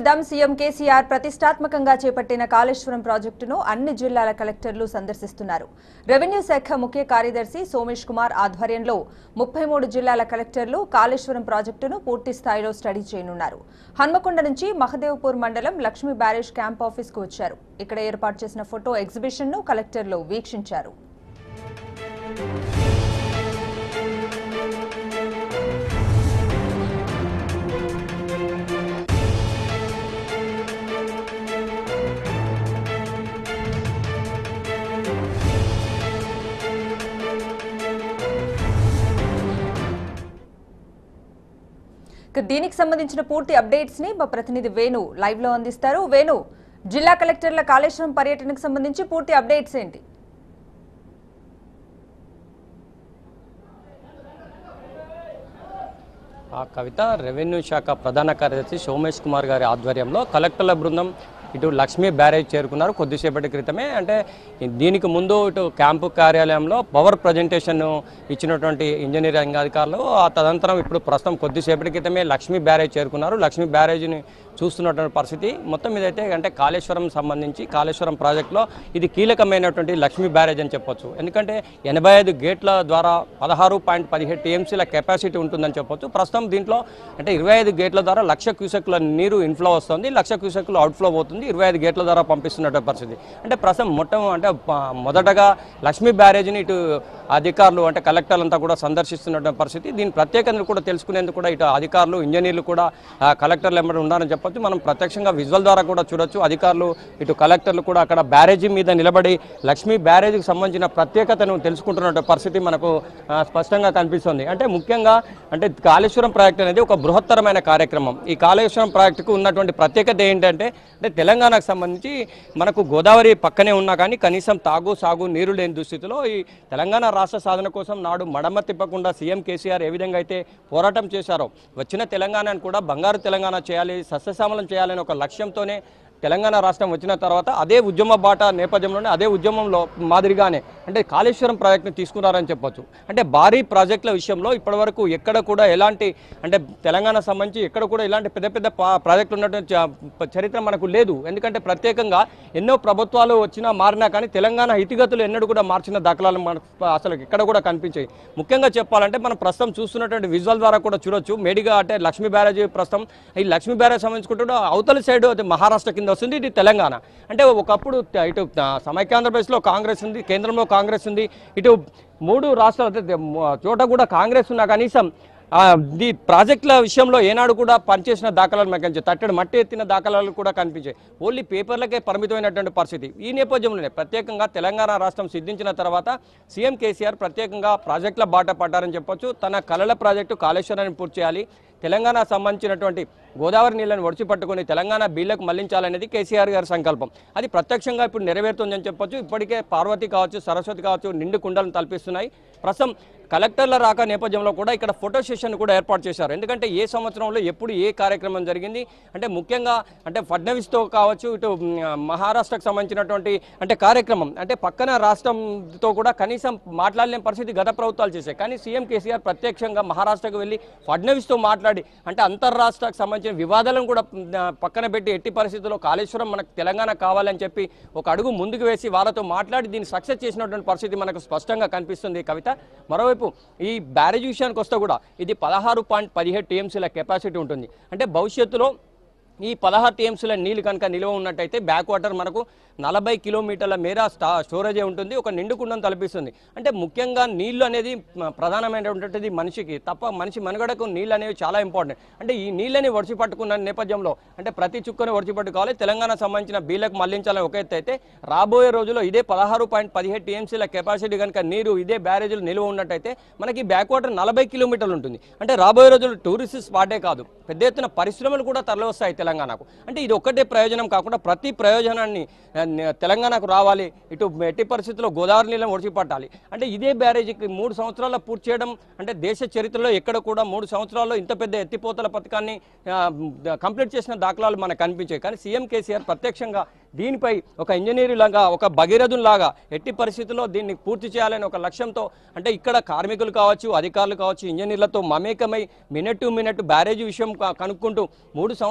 చూద్దాం సీఎం కేసీఆర్ ప్రతిష్టాత్మకంగా చేపట్టిన కాళేశ్వరం ప్రాజెక్టును అన్ని జిల్లాల కలెక్టర్లు సందర్శిస్తున్నారు రెవెన్యూ శాఖ ముఖ్య కార్యదర్శి సోమేష్ కుమార్ ఆధ్వర్యంలో ముప్పై మూడు జిల్లాల కలెక్టర్లు కాళేశ్వరం ప్రాజెక్టును పూర్తి స్థాయిలో స్టడీ చేయనున్నారు హన్మకొండ నుంచి మహదేవ్పూర్ మండలం లక్ష్మీ బ్యారేజ్ క్యాంప్ ఆఫీస్కు వచ్చారు ఇక్కడ ఏర్పాటు చేసిన ఫోటో ఎగ్జిబిషన్ను కలెక్టర్లు వీక్షించారు ఇక దీనికి సంబంధించిన పూర్తి అప్డేట్స్ ని మా ప్రతినిధి వేణు లైవ్ లో అందిస్తారు వేణు జిల్లా కలెక్టర్ల కాళేశ్వరం పర్యటనకు సంబంధించి పూర్తి అప్డేట్స్ ఏంటి ఆ కవిత రెవెన్యూ శాఖ ప్రధాన కార్యదర్శి సోమేష్ కుమార్ గారి ఆధ్వర్యంలో కలెక్టర్ల బృందం ఇటు లక్ష్మీ బ్యారేజ్ చేరుకున్నారు కొద్దిసేపటి క్రితమే అంటే దీనికి ముందు ఇటు క్యాంపు కార్యాలయంలో పవర్ ప్రజెంటేషన్ ఇచ్చినటువంటి ఇంజనీరింగ్ అధికారులు ఆ తదనంతరం ఇప్పుడు ప్రస్తుతం కొద్దిసేపటి క్రితమే లక్ష్మీ బ్యారేజ్ చేరుకున్నారు లక్ష్మీ బ్యారేజ్ని చూస్తున్నటువంటి పరిస్థితి మొత్తం మీద అయితే అంటే కాళేశ్వరం సంబంధించి కాళేశ్వరం ప్రాజెక్టులో ఇది కీలకమైనటువంటి లక్ష్మీ బ్యారేజ్ అని చెప్పొచ్చు ఎందుకంటే ఎనభై ఐదు గేట్ల ద్వారా పదహారు పాయింట్ పదిహేడు టీఎంసీల కెపాసిటీ ఉంటుందని చెప్పొచ్చు ప్రస్తుతం దీంట్లో అంటే ఇరవై ఐదు గేట్ల ద్వారా లక్ష క్యూసెక్ల నీరు ఇన్ఫ్లో వస్తుంది లక్ష క్యూసెక్లు అవుట్ఫ్లో పోతుంది ఇరవై ఐదు గేట్ల ద్వారా పంపిస్తున్నటువంటి పరిస్థితి అంటే ప్రస్తుతం మొత్తం అంటే ప- మొదటగా లక్ష్మీ బ్యారేజ్ని ఇటు అధికారులు అంటే కలెక్టర్లు అంతా కూడా సందర్శిస్తున్నటువంటి పరిస్థితి దీని ప్రత్యేకతను కూడా తెలుసుకునేందుకు కూడా ఇటు అధికారులు ఇంజనీర్లు కూడా ఆ, కలెక్టర్లు ఎంబడి ఉన్నారని చెప్పొచ్చు మనం ప్రత్యక్షంగా విజువల్ ద్వారా కూడా చూడొచ్చు అధికారులు ఇటు కలెక్టర్లు కూడా అక్కడ బ్యారేజీ మీద నిలబడి లక్ష్మీ బ్యారేజీకి సంబంధించిన ప్రత్యేకతను తెలుసుకుంటున్న పరిస్థితి మనకు ఆ, స్పష్టంగా కనిపిస్తుంది అంటే ముఖ్యంగా అంటే కాళేశ్వరం ప్రాజెక్ట్ అనేది ఒక బృహత్తరమైన కార్యక్రమం ఈ కాళేశ్వరం ప్రాజెక్టుకు ఉన్నటువంటి ప్రత్యేకత ఏంటంటే అంటే తెలంగాణకు సంబంధించి మనకు గోదావరి పక్కనే ఉన్నా కానీ కనీసం తాగు సాగు నీరు లేని దుస్థితిలో ఈ తెలంగాణ రాష్ట్ర సాధన కోసం నాడు మడమ తిప్పకుండా సీఎం కేసీఆర్ ఏ విధంగా అయితే పోరాటం చేశారో వచ్చిన తెలంగాణను కూడా బంగారు తెలంగాణ చేయాలి సస్యశ్యామలం చేయాలని ఒక లక్ష్యంతోనే తెలంగాణ రాష్ట్రం వచ్చిన తర్వాత అదే ఉద్యమ బాట నేపథ్యంలోనే అదే ఉద్యమంలో మాదిరిగానే అంటే కాళేశ్వరం ప్రాజెక్టును తీసుకున్నారని చెప్పొచ్చు అంటే భారీ ప్రాజెక్టుల విషయంలో ఇప్పటివరకు ఎక్కడ కూడా ఎలాంటి అంటే తెలంగాణ సంబంధించి ఎక్కడ కూడా ఇలాంటి పెద్ద పెద్ద పా- ప్రాజెక్టులు ఉన్నటువంటి చ- చరిత్ర మనకు లేదు ఎందుకంటే ప్రత్యేకంగా ఎన్నో ప్రభుత్వాలు వచ్చినా మారినా కానీ తెలంగాణ హితిగతులు ఎన్నడూ కూడా మార్చిన దాఖలాలు మనకు అసలు ఎక్కడ కూడా కనిపించాయి ముఖ్యంగా చెప్పాలంటే మనం ప్రస్తుతం చూస్తున్నటువంటి విజువల్ ద్వారా కూడా చూడొచ్చు మేడిగా అంటే లక్ష్మీ బ్యారేజ్ ప్రస్తుతం ఈ లక్ష్మీ బ్యారేజ్ సంబంధించుకుంటే అవతల సైడ్ అది మహారాష్ట్ర కింద వస్తుంది ఇది తెలంగాణ అంటే ఒకప్పుడు త- ఇటు ఆ, సమైక్యాంధ్రప్రదేశ్లో కాంగ్రెస్ ఉంది కేంద్రంలో కాంగ్రెస్ ఉంది ఇటు మూడు రాష్ట్రాలు అంటే ద- మ- చోట కూడా కాంగ్రెస్ ఉన్నా కనీసం ఆ, ఈ ప్రాజెక్టుల విషయంలో ఏనాడు కూడా పనిచేసిన దాఖలాలు మనకు కనిపించాయి తట్టడి మట్టి ఎత్తిన దాఖలాలు కూడా కనిపించాయి ఓన్లీ పేపర్లకే పరిమితమైనటువంటి పరిస్థితి ఈ నేపథ్యంలోనే ప్రత్యేకంగా తెలంగాణ రాష్ట్రం సిద్ధించిన తర్వాత సీఎం కేసీఆర్ ప్రత్యేకంగా ప్రాజెక్టుల బాట పడ్డారని చెప్పొచ్చు తన కలల ప్రాజెక్టు కాళేశ్వరాన్ని పూర్తి చేయాలి తెలంగాణ సంబంధించినటువంటి గోదావరి నీళ్లను ఒడిచి పట్టుకొని తెలంగాణ బీళ్లకు మళ్లించాలనేది కేసీఆర్ గారి సంకల్పం అది ప్రత్యక్షంగా ఇప్పుడు నెరవేరుతుందని చెప్పొచ్చు ఇప్పటికే పార్వతి కావచ్చు సరస్వతి కావచ్చు నిండు కుండలను తలపిస్తున్నాయి ప్రస్తుతం కలెక్టర్ల రాక నేపథ్యంలో కూడా ఇక్కడ ఫోటో సెషన్ కూడా ఏర్పాటు చేశారు ఎందుకంటే ఏ సంవత్సరంలో ఎప్పుడు ఏ కార్యక్రమం జరిగింది అంటే ముఖ్యంగా అంటే ఫడ్నవీస్తో కావచ్చు ఇటు మ్, మహారాష్ట్రకు సంబంధించినటువంటి అంటే కార్యక్రమం అంటే పక్కన రాష్ట్రంతో కూడా కనీసం మాట్లాడలేని పరిస్థితి గత ప్రభుత్వాలు చేశాయి కానీ సీఎం కేసీఆర్ ప్రత్యక్షంగా మహారాష్ట్రకు వెళ్ళి ఫడ్నవీస్తో మాట్లాడి అంటే అంతర్రాష్ట్రకు సంబంధించిన వివాదాలను కూడా మ్, ఆ, పక్కన పెట్టి ఎట్టి పరిస్థితుల్లో కాళేశ్వరం మనకు తెలంగాణ కావాలని చెప్పి ఒక అడుగు ముందుకు వేసి వాళ్ళతో మాట్లాడి దీన్ని సక్సెస్ చేసినటువంటి పరిస్థితి మనకు స్పష్టంగా కనిపిస్తుంది కవిత మరోవైపు ఈ బ్యారేజ్ విషయానికి వస్తే కూడా ఇది పదహారు పాయింట్ పదిహేడు టీఎంసీల కెపాసిటీ ఉంటుంది అంటే భవిష్యత్తులో ఈ పదహారు టీఎంసీల నీళ్ళు కనుక నిల్వ ఉన్నట్టయితే బ్యాక్ వాటర్ మనకు నలభై కిలోమీటర్ల మేర స్టా స్టోరేజే ఉంటుంది ఒక నిండుకుండం తలపిస్తుంది అంటే ముఖ్యంగా నీళ్లు అనేది మ- ప్రధానమైనటువంటిది మనిషికి తప్ప మనిషి మనుగడకు నీళ్ళు అనేవి చాలా ఇంపార్టెంట్ అంటే ఈ నీళ్ళని ఒడిచి పట్టుకున్న నేపథ్యంలో అంటే ప్రతి చుక్కని ఒడిచి పట్టుకోవాలి తెలంగాణ సంబంధించిన బీలకు మళ్లించాలని ఒక ఎత్తు అయితే రాబోయే రోజుల్లో ఇదే పదహారు పాయింట్ పదిహేడు టీఎంసీల కెపాసిటీ కనుక నీరు ఇదే బ్యారేజీలు నిల్వ ఉన్నట్టయితే మనకి బ్యాక్ వాటర్ నలభై కిలోమీటర్లు ఉంటుంది అంటే రాబోయే రోజుల్లో టూరిస్ట్ స్పాటే కాదు పెద్ద ఎత్తున పరిశ్రమలు కూడా తరలివస్తాయి తెలంగాణకు అంటే ఇది ఒక్కటే ప్రయోజనం కాకుండా ప్రతి ప్రయోజనాన్ని ఆ, న- తెలంగాణకు రావాలి ఇటు ఎట్టి పరిస్థితుల్లో గోదావరి నీళ్ళని ఒడిచిపట్టాలి అంటే ఇదే బ్యారేజీకి మూడు సంవత్సరాల పూర్తి చేయడం అంటే దేశ చరిత్రలో ఎక్కడ కూడా మూడు సంవత్సరాల్లో ఇంత పెద్ద ఎత్తిపోతల పథకాన్ని ఆ, ద- కంప్లీట్ చేసిన దాఖలాలు మనకు కనిపించాయి కానీ సీఎం కేసీఆర్ ప్రత్యక్షంగా దీనిపై ఒక ఇంజనీర్ లాగా ఒక భగీరథుని లాగా ఎట్టి పరిస్థితుల్లో దీన్ని పూర్తి చేయాలని ఒక లక్ష్యంతో అంటే ఇక్కడ కార్మికులు కావచ్చు అధికారులు కావచ్చు ఇంజనీర్లతో మమేకమై మినిట్ టు మినిట్ బ్యారేజ్ విషయం క- కనుక్కుంటూ మూడు సంవత్సరాల పూర్తి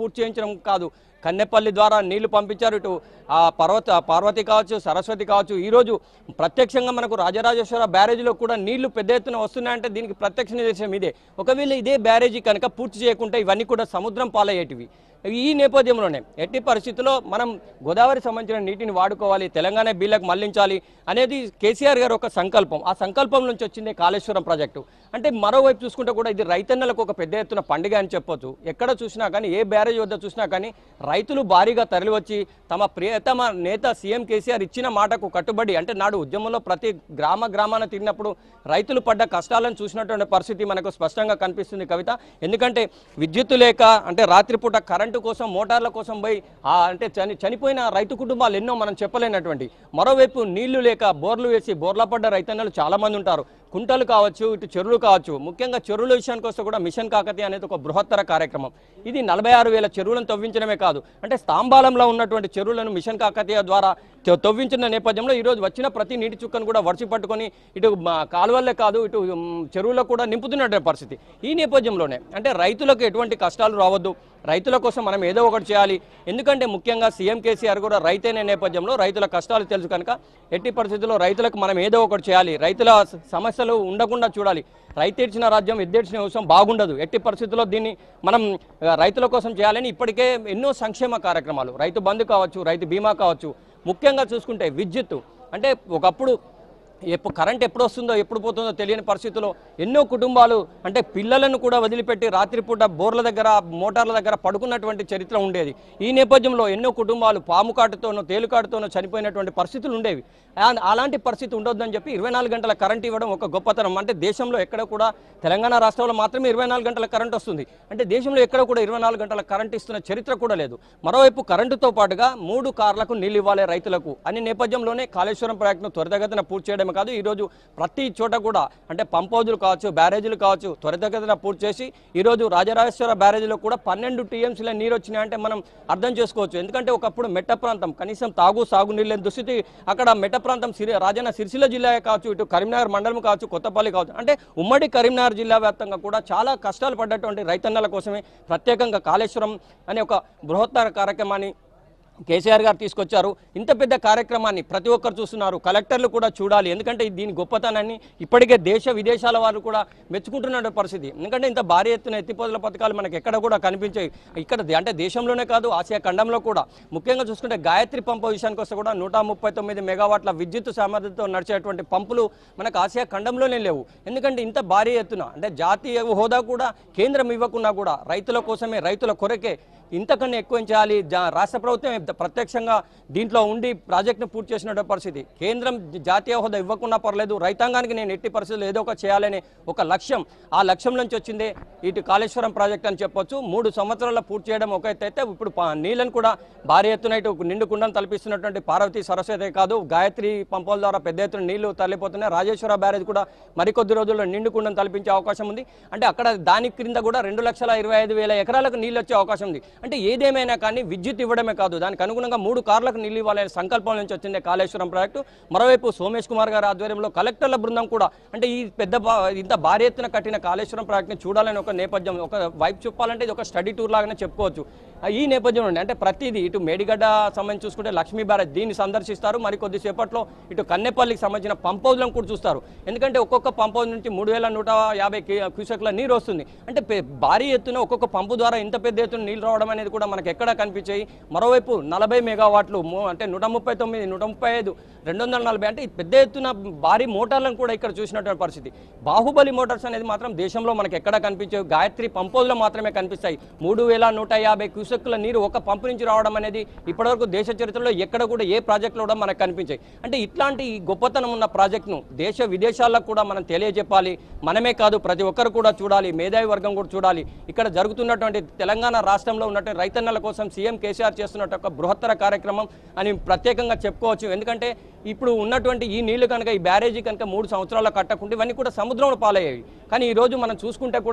పూర్తి చేయించడం కాదు కన్నెపల్లి ద్వారా నీళ్లు పంపించారు ఇటు ఆ పర్వత పార్వతి కావచ్చు సరస్వతి కావచ్చు ఈరోజు ప్రత్యక్షంగా మనకు రాజరాజేశ్వర బ్యారేజీలో కూడా నీళ్లు పెద్ద ఎత్తున వస్తున్నాయంటే దీనికి ప్రత్యక్ష నిదర్శనం ఇదే ఒకవేళ ఇదే బ్యారేజీ కనుక పూర్తి చేయకుంటే ఇవన్నీ కూడా సముద్రం పాలయ్యేటివి ఈ నేపథ్యంలోనే ఎట్టి పరిస్థితుల్లో మనం గోదావరి సంబంధించిన నీటిని వాడుకోవాలి తెలంగాణ బీళ్ళకు మళ్లించాలి అనేది కేసీఆర్ గారు ఒక సంకల్పం ఆ సంకల్పం నుంచి వచ్చిందే కాళేశ్వరం ప్రాజెక్టు అంటే మరోవైపు చూసుకుంటే కూడా ఇది రైతన్నలకు ఒక పెద్ద ఎత్తున పండుగ అని చెప్పొచ్చు ఎక్కడ చూసినా కానీ ఏ బ్యారేజ్ వద్ద చూసినా కానీ రైతులు భారీగా తరలివచ్చి తమ ప్రియతమ నేత సీఎం కేసీఆర్ ఇచ్చిన మాటకు కట్టుబడి అంటే నాడు ఉద్యమంలో ప్రతి గ్రామ గ్రామాన తిరిగినప్పుడు రైతులు పడ్డ కష్టాలను చూసినటువంటి పరిస్థితి మనకు స్పష్టంగా కనిపిస్తుంది కవిత ఎందుకంటే విద్యుత్తు లేక అంటే రాత్రిపూట కరెంటు కోసం మోటార్ల కోసం పోయి ఆ అంటే చని చనిపోయిన రైతు కుటుంబాలు ఎన్నో మనం చెప్పలేనటువంటి మరోవైపు నీళ్లు లేక బోర్లు వేసి బోర్ల పడ్డ రైతన్నలు చాలా మంది ఉంటారు కుంటలు కావచ్చు ఇటు చెరువులు కావచ్చు ముఖ్యంగా చెరువుల విషయానికి వస్తే కూడా మిషన్ కాకతీయ అనేది ఒక బృహత్తర కార్యక్రమం ఇది నలభై ఆరు వేల చెరువులను తవ్వించడమే కాదు అంటే స్తంభాలంలో ఉన్నటువంటి చెరువులను మిషన్ కాకతీయ ద్వారా త- తవ్వించిన నేపథ్యంలో ఈరోజు వచ్చిన ప్రతి నీటి చుక్కను కూడా వర్షి పట్టుకొని ఇటు మా కాలువల్లే కాదు ఇటు మ్, చెరువుల్లో కూడా నింపుతున్నటువంటి పరిస్థితి ఈ నేపథ్యంలోనే అంటే రైతులకు ఎటువంటి కష్టాలు రావద్దు రైతుల కోసం మనం ఏదో ఒకటి చేయాలి ఎందుకంటే ముఖ్యంగా సీఎం కేసీఆర్ కూడా రైతైన నేపథ్యంలో రైతుల కష్టాలు తెలుసు కనుక ఎట్టి పరిస్థితుల్లో రైతులకు మనం ఏదో ఒకటి చేయాలి రైతుల స- సమస్యలు ఉండకుండా చూడాలి రైతు ఇచ్చిన రాజ్యం ఎద్దేడ్చిన అవసరం బాగుండదు ఎట్టి పరిస్థితుల్లో దీన్ని మనం ఆ, రైతుల కోసం చేయాలని ఇప్పటికే ఎన్నో సంక్షేమ కార్యక్రమాలు రైతు బంధు కావచ్చు రైతు బీమా కావచ్చు ముఖ్యంగా చూసుకుంటే విద్యుత్తు అంటే ఒకప్పుడు ఎప్పుడు కరెంట్ ఎప్పుడు వస్తుందో ఎప్పుడు పోతుందో తెలియని పరిస్థితుల్లో ఎన్నో కుటుంబాలు అంటే పిల్లలను కూడా వదిలిపెట్టి రాత్రిపూట బోర్ల దగ్గర మోటార్ల దగ్గర పడుకున్నటువంటి చరిత్ర ఉండేది ఈ నేపథ్యంలో ఎన్నో కుటుంబాలు పాము కాటుతోనో తేలుకాటుతోనో చనిపోయినటువంటి పరిస్థితులు ఉండేవి ఆ- అలాంటి పరిస్థితి ఉండొద్దని చెప్పి ఇరవై నాలుగు గంటల కరెంట్ ఇవ్వడం ఒక గొప్పతనం అంటే దేశంలో ఎక్కడ కూడా తెలంగాణ రాష్ట్రంలో మాత్రమే ఇరవై నాలుగు గంటల కరెంట్ వస్తుంది అంటే దేశంలో ఎక్కడ కూడా ఇరవై నాలుగు గంటల కరెంట్ ఇస్తున్న చరిత్ర కూడా లేదు మరోవైపు కరెంటుతో పాటుగా మూడు కార్లకు నీళ్ళు ఇవ్వాలి రైతులకు అనే నేపథ్యంలోనే కాళేశ్వరం ప్రాజెక్టును త్వరితగతిన పూర్తి చేయడమే కాదు ఈరోజు ప్రతి చోట కూడా అంటే పంప్ హౌజులు కావచ్చు బ్యారేజీలు కావచ్చు త్వరితగతిన పూర్తి చేసి ఈరోజు రాజరాజేశ్వర బ్యారేజీలో కూడా పన్నెండు టీఎంసీల నీరు వచ్చినాయంటే మనం అర్థం చేసుకోవచ్చు ఎందుకంటే ఒకప్పుడు మెట్ట ప్రాంతం కనీసం తాగు సాగు నీళ్ళు లేని దుస్థితి అక్కడ మెట్ట ప్రాంతం సిరి రాజన్న సిరిసిల్ల జిల్లా కావచ్చు ఇటు కరీంనగర్ మండలం కావచ్చు కొత్తపల్లి కావచ్చు అంటే ఉమ్మడి కరీంనగర్ జిల్లా వ్యాప్తంగా కూడా చాలా కష్టాలు పడ్డటువంటి రైతన్నల కోసమే ప్రత్యేకంగా కాళేశ్వరం అనే ఒక బృహత్తర కార్యక్రమాన్ని కేసీఆర్ గారు తీసుకొచ్చారు ఇంత పెద్ద కార్యక్రమాన్ని ప్రతి ఒక్కరు చూస్తున్నారు కలెక్టర్లు కూడా చూడాలి ఎందుకంటే దీని గొప్పతనాన్ని ఇప్పటికే దేశ విదేశాల వారు కూడా మెచ్చుకుంటున్న పరిస్థితి ఎందుకంటే ఇంత భారీ ఎత్తున ఎత్తిపోతల పథకాలు మనకి ఎక్కడ కూడా కనిపించాయి ఇక్కడ దే- అంటే దేశంలోనే కాదు ఆసియా ఖండంలో కూడా ముఖ్యంగా చూసుకుంటే గాయత్రి పంపు విషయానికి వస్తే కూడా నూట ముప్పై తొమ్మిది మెగావాట్ల విద్యుత్ సామర్థ్యంతో నడిచేటువంటి పంపులు మనకు ఆసియా ఖండంలోనే లేవు ఎందుకంటే ఇంత భారీ ఎత్తున అంటే జాతీయ హోదా కూడా కేంద్రం ఇవ్వకున్నా కూడా రైతుల కోసమే రైతుల కొరకే ఇంతకన్నా ఎక్కువ ఏం చేయాలి జా- రాష్ట్ర ప్రభుత్వం ప్రత్యక్షంగా దీంట్లో ఉండి ప్రాజెక్టును పూర్తి చేసిన పరిస్థితి కేంద్రం జ- జాతీయ హోదా ఇవ్వకున్నా పర్లేదు రైతాంగానికి నేను ఎట్టి పరిస్థితుల్లో ఏదో ఒక చేయాలనే ఒక లక్ష్యం ఆ లక్ష్యం నుంచి వచ్చిందే ఇటు కాళేశ్వరం ప్రాజెక్ట్ అని చెప్పొచ్చు మూడు సంవత్సరాల్లో పూర్తి చేయడం ఒక ఎత్తు అయితే ఇప్పుడు పా- నీళ్ళను కూడా భారీ ఎత్తున ఇటు నిండు కుండను తలపిస్తున్నటువంటి పార్వతీ సరస్వతి కాదు గాయత్రి పంపుల ద్వారా పెద్ద ఎత్తున నీళ్లు తరలిపోతున్నాయి రాజేశ్వర బ్యారేజ్ కూడా మరికొద్ది రోజుల్లో నిండు కుండను తలపించే అవకాశం ఉంది అంటే అక్కడ దాని క్రింద కూడా రెండు లక్షల ఇరవై ఐదు వేల ఎకరాలకు నీళ్ళు వచ్చే అవకాశం ఉంది అంటే ఏదేమైనా కానీ విద్యుత్ ఇవ్వడమే కాదు దానికి అనుగుణంగా మూడు కార్లకు నీళ్ళు ఇవ్వాలనే సంకల్పం నుంచి వచ్చింది కాళేశ్వరం ప్రాజెక్టు మరోవైపు సోమేష్ కుమార్ గారి ఆధ్వర్యంలో కలెక్టర్ల బృందం కూడా అంటే ఈ పెద్ద బా- ఇంత భారీ ఎత్తున కట్టిన కాళేశ్వరం ప్రాజెక్ట్ని చూడాలని ఒక నేపథ్యం ఒక వైపు చెప్పాలంటే ఇది ఒక స్టడీ టూర్ లాగానే చెప్పుకోవచ్చు ఆ ఈ నేపథ్యంలో అంటే ప్రతిదీ ఇటు మేడిగడ్డ సంబంధించి చూసుకుంటే లక్ష్మీ బ్యారేజ్ దీన్ని సందర్శిస్తారు మరి కొద్దిసేపట్లో ఇటు కన్నెపల్లికి సంబంధించిన పంప్ హౌజ్లను కూడా చూస్తారు ఎందుకంటే ఒక్కొక్క పంప్ హౌజ్ నుంచి మూడు వేల నూట యాభై క్యూ- క్యూసెక్ల నీరు వస్తుంది అంటే పె- భారీ ఎత్తున ఒక్కొక్క పంపు ద్వారా ఇంత పెద్ద ఎత్తున నీళ్ళు రావడం అనేది కూడా మనకి ఎక్కడ కనిపించాయి మరోవైపు నలభై మెగావాట్లు మో- అంటే నూట ముప్పై తొమ్మిది నూట ముప్పై ఐదు రెండు వందల నలభై అంటే ఈ పెద్ద ఎత్తున భారీ మోటార్లను కూడా ఇక్కడ చూసినటువంటి పరిస్థితి బాహుబలి మోటార్స్ అనేది మాత్రం దేశంలో మనకి ఎక్కడ కనిపించే గాయత్రి పంపుల్లో మాత్రమే కనిపిస్తాయి మూడు వేల నూట యాభై క్యూసెక్కుల నీరు ఒక పంపు నుంచి రావడం అనేది ఇప్పటివరకు దేశ చరిత్రలో ఎక్కడ కూడా ఏ ప్రాజెక్టులో కూడా మనకు కనిపించాయి అంటే ఇట్లాంటి ఈ గొప్పతనం ఉన్న ప్రాజెక్టును దేశ విదేశాలకు కూడా మనం తెలియజెప్పాలి మనమే కాదు ప్రతి ఒక్కరు కూడా చూడాలి మేధావి వర్గం కూడా చూడాలి ఇక్కడ జరుగుతున్నటువంటి తెలంగాణ రాష్ట్రంలో ఉన్నటువంటి రైతన్నల కోసం సీఎం కేసీఆర్ చేస్తున్నట్టు ఒక బృహత్తర కార్యక్రమం అని ప్రత్యేకంగా చెప్పుకోవచ్చు ఎందుకంటే ఇప్పుడు ఉన్నటువంటి ఈ నీళ్లు కనుక ఈ బ్యారేజీ కనుక మూడు సంవత్సరాలు కట్టకుంటే ఇవన్నీ కూడా సముద్రంలో పాలయ్యేవి కానీ ఈ రోజు మనం చూసుకుంటే కూడా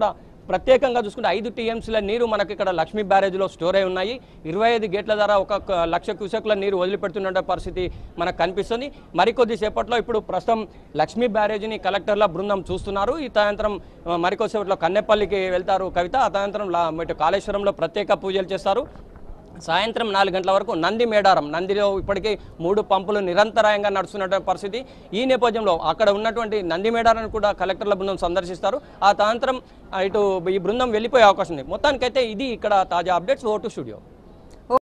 ప్రత్యేకంగా చూసుకుంటే ఐదు టీఎంసీల నీరు మనకి ఇక్కడ లక్ష్మీ బ్యారేజ్లో స్టోర్ అయి ఉన్నాయి ఇరవై ఐదు గేట్ల ద్వారా ఒక క- లక్ష క్యూసెక్ల నీరు వదిలిపెడుతున్న పరిస్థితి మనకు కనిపిస్తుంది మరికొద్ది సేపట్లో ఇప్పుడు ప్రస్తుతం లక్ష్మీ బ్యారేజీని కలెక్టర్ల బృందం చూస్తున్నారు ఈ సాయంత్రం ఆ, మరికొద్దిసేపట్లో కన్నెపల్లికి వెళ్తారు కవిత ఆ సాయంత్రం లా- ఇటు కాళేశ్వరంలో ప్రత్యేక పూజలు చేస్తారు సాయంత్రం నాలుగు గంటల వరకు నంది మేడారం నందిలో ఇప్పటికీ మూడు పంపులు నిరంతరాయంగా నడుస్తున్నటువంటి పరిస్థితి ఈ నేపథ్యంలో అక్కడ ఉన్నటువంటి నంది మేడారాన్ని కూడా కలెక్టర్ల బృందం సందర్శిస్తారు ఆ సాయంత్రం ఆ, ఇటు ఈ బృందం వెళ్ళిపోయే అవకాశం ఉంది మొత్తానికైతే ఇది ఇక్కడ తాజా అప్డేట్స్ ఓటు స్టూడియో